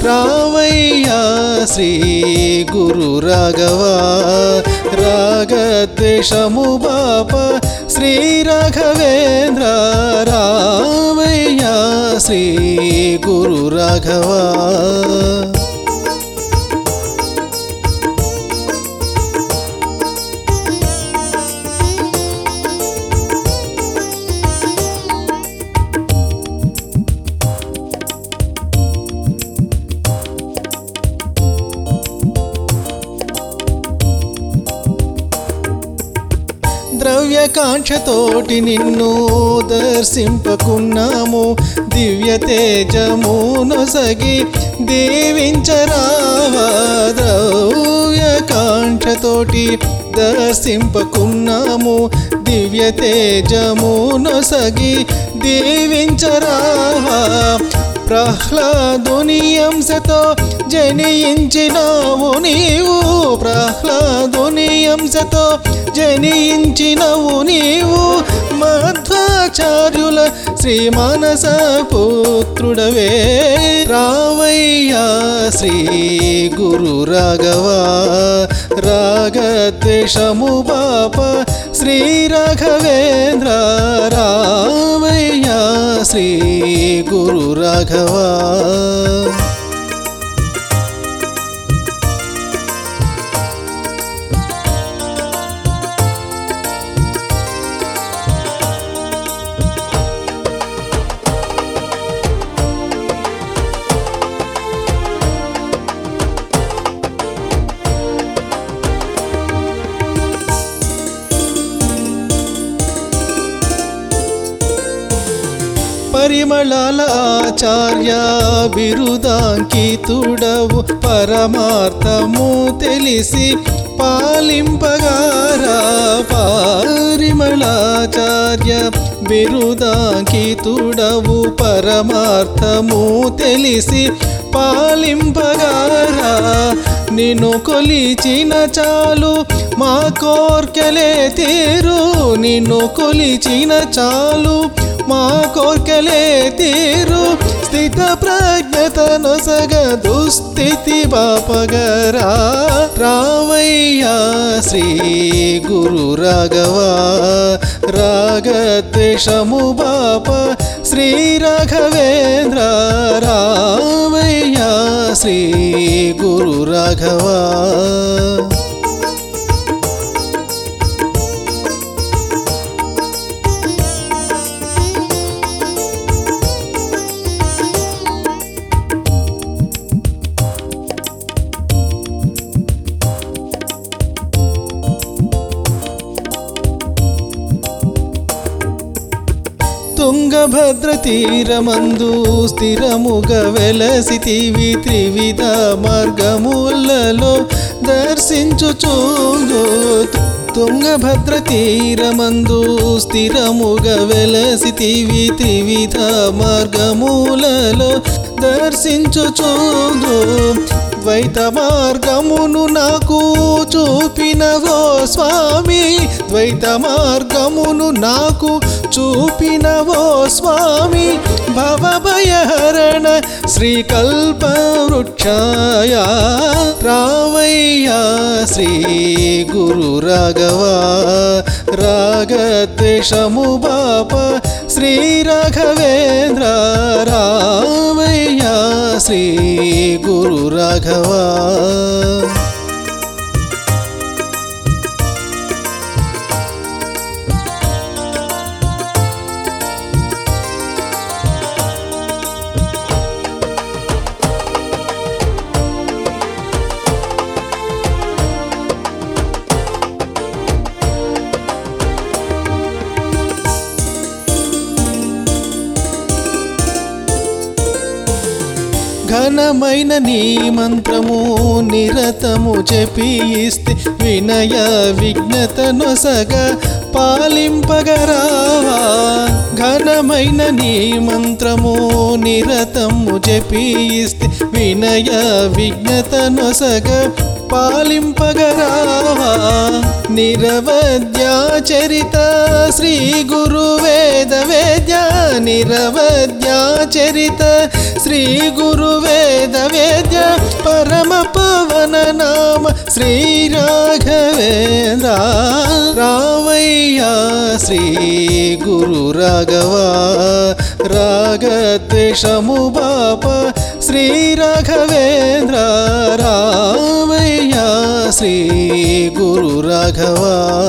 రావయ్యా శ్రీ గురు రాఘవ రాగద్వేషము బాప శ్రీ రాఘవేంద్ర రావయ్యా శ్రీ గురు రాఘవ ద్రవ్యకాంక్షతోటి నిన్ను దర్శింపకున్నాము దివ్య తేజము నొసగి దీవించరావా ద్రవ్యకాంక్షతోటి దర్శింపకున్నాము దివ్య తేజము నొసగి దీవించరావా ప్రహ్లాదుని అంశతో జనించినావు నీవు ప్రహ్లాదుని అంశతో జనించినవు నీవు మధ్వాచార్యుల శ్రీ మానస పుత్రుడవే రావయ్యా శ్రీ గురు రాఘవ రాగద్వేషము బాప శ్రీ రాఘవేంద్ర రావయ్యా శ్రీ గురు రాఘవ పరిమళాల ఆచార్య బిరుదాంకితుడవు పరమార్థము తెలిసి పాలింపగారా పరిమళాచార్య బిరుదాంకితుడవు పరమార్థము తెలిసి పాలింపగారా నిన్ను కొలిచిన చాలు మా కోర్కెలే తీరు నిన్ను కొలిచిన చాలు మా కోర్కెలే తీరు స్థిత ప్రజ్ఞతను సగ దుస్థితి బాపగరా రావయ్యా శ్రీ గురు రాఘవ రాగద్వేషము బాప శ్రీ రాఘవేంద్ర రావయ్యా శ్రీ గురు రాఘవ తుంగభద్ర తీరమందు స్థిరముగ వెలసితివి త్రివిధ మార్గములలో దర్శించుచూగు తుంగభద్ర తీరమందు స్థిరముగ వెలసితివి త్రివిధ మార్గములలో దర్శించుచూగు ద్వైత మార్గమును నాకు చూపినవో స్వామి ద్వైత మార్గమును నాకు చూపినవో స్వామి భవభయహరణ శ్రీకల్ప వృక్షాయ రావయ్యా శ్రీ గురు రాఘవ రాగద్వేషము బాప శ్రీ రాఘవేంద్ర రావయ్యా శ్రీ గురు రాఘవ ఘనమైన నీ మంత్రము నిరతము చెప్పిస్తే వినయ విఘ్నత నొసగ పాలింపగరావా ఘనమైన నీ మంత్రము నిరతము చెప్పిస్తే వినయ విఘ్నత నొసగ పాలింపగరావా నిరవద్యాచరిత శ్రీ గురు వేద వేద్య నిరవద్యాచరిత శ్రీ గురు వేద వేద్య పరమ పవన నామ శ్రీ రాఘవేంద్ర రావయ్యా శ్రీ గురు రాఘవ రాగద్వేషము బాప శ్రీ రాఘవేంద్ర రామయ్యా శ్రీ గురు రాఘవ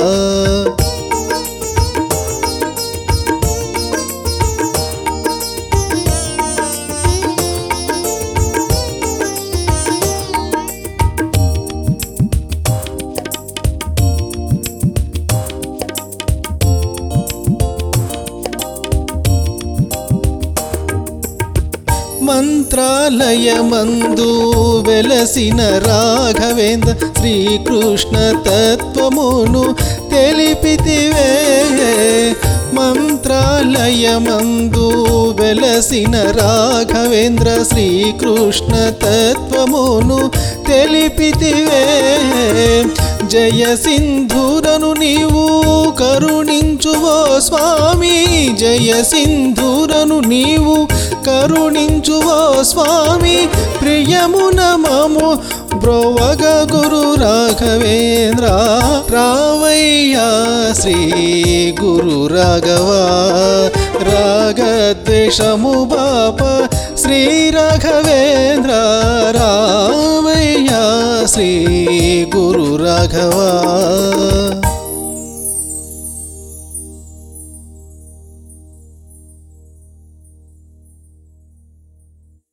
మంత్రాలయమందు వెలసిన రాఘవేంద్ర శ్రీకృష్ణ తత్వమును తెలిపితివే మంత్రాలయమందు వెలసిన రాఘవేంద్ర శ్రీకృష్ణ తత్వమును తెలిపితివే జయ సింధూరను నీవు కరుణించువో స్వామి జయ సింధూరను నీవు కరుణించువో స్వామి ప్రియమున మము బ్రోవగ గురు రాఘవేంద్ర రావయ్యా శ్రీ గురు రాఘవ రాగద్వేషము బాప శ్రీ రాఘవేంద్ర రామయ్యా శ్రీ గురు రాఘవ